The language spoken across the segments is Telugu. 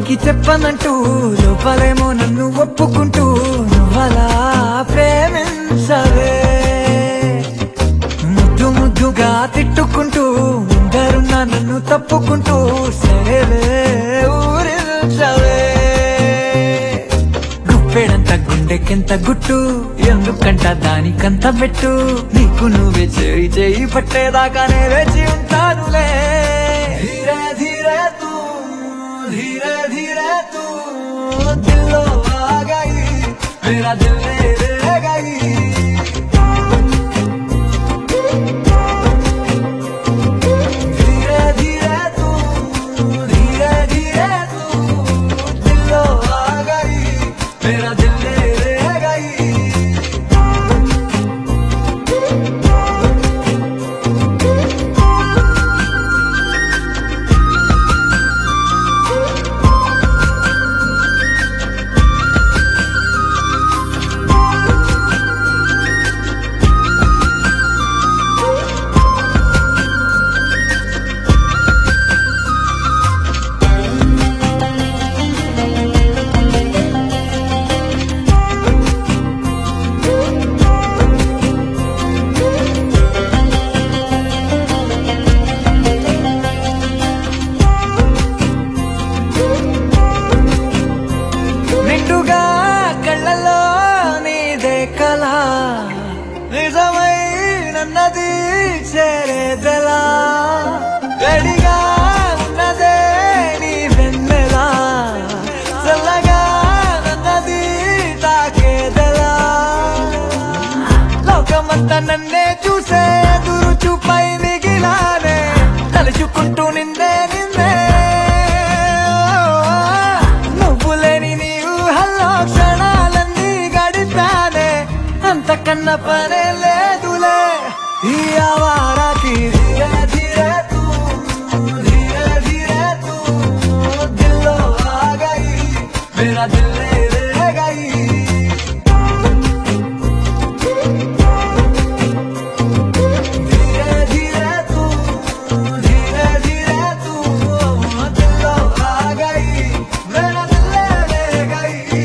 పైకి చెప్పనంటూ లోపలేమో నన్ను ఒప్పుకుంటూ నువ్వలా ప్రేమించవే ముద్దు ముద్దుగా తిట్టుకుంటూ ముందరున్న నన్ను తప్పుకుంటూ సరేలే ఊరించవే గుప్పెడంత గుండెకెంత గుట్టు ఎందుకంట దానికంత పెట్టు నీకు నువ్వే చేయి చేయి పట్టేదాకానే వేచి ఉంటానులే ధీరే ధీరే తూ ధీరే ధీరే తూ దిల్లో ఆగాయి మేరా దిల్ రే గయి धीरे धीरे तू धीरे धीरे तू दिलो आ गई मेरा दिल ले गई నిండుగా కళ్ళలో నీదే కళ నిజమై నన్నది చేరేదెలా గడిగా ఉన్నదే నీ వెన్నెలా చల్లగా నన్నది తాకేదెలా లోకమంతా నన్నే చూసే ఎదురు చూపై మిగిలానే తలుచుకుంటూ నిన్నే నిన్నే నువ్వు లేని నీ ఊహల్లో క్షణాలన్నీ గడిపానే అంతకన్నా పనే లేదులే ఈ ఆవారాకి ధీరే ధీరే తూ ధీరే ధీరే తూ దిల్లో ఆ గయి మేరా దిల్ రే గయి धीरे धीरे तू धीरे धीरे तू दिलो आ गई मेरा दिल ले गई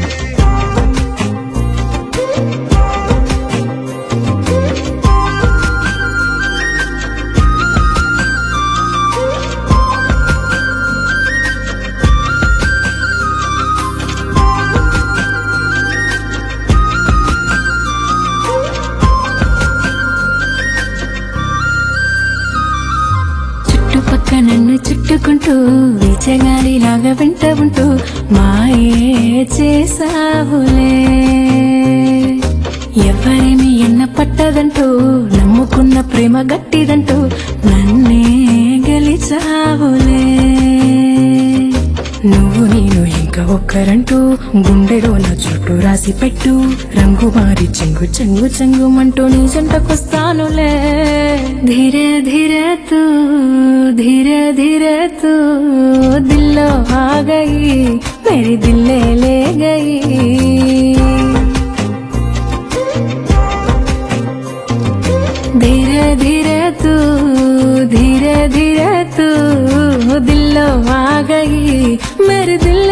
చుట్టుపక్క నన్ను చుట్టుకుంటూ విచగాలిలాగా వెంట ఉంటూ మాయే చేసావులే ఎవరిని ఎన్న పట్టదంటూ నమ్ముకున్న ప్రేమ గట్టిదంటూ నన్నే గెలిచావులే నువ్వు నేను ఇంకా ఒక్కరంటూ గుండెలో నా చుట్టూ రాసి పెట్టు రంగు మారి చెంగు చెంగు చెంగుమంటూ నీ జంటకొస్తానులే ధీరే ధీరే తూ ధీరే ధీరే తూ దిల్లో ఆ గయి మేరీ దిల్లే లే గయి धीरे धीरे तू धीरे धीरे तू दिल आ गई मेरे दिल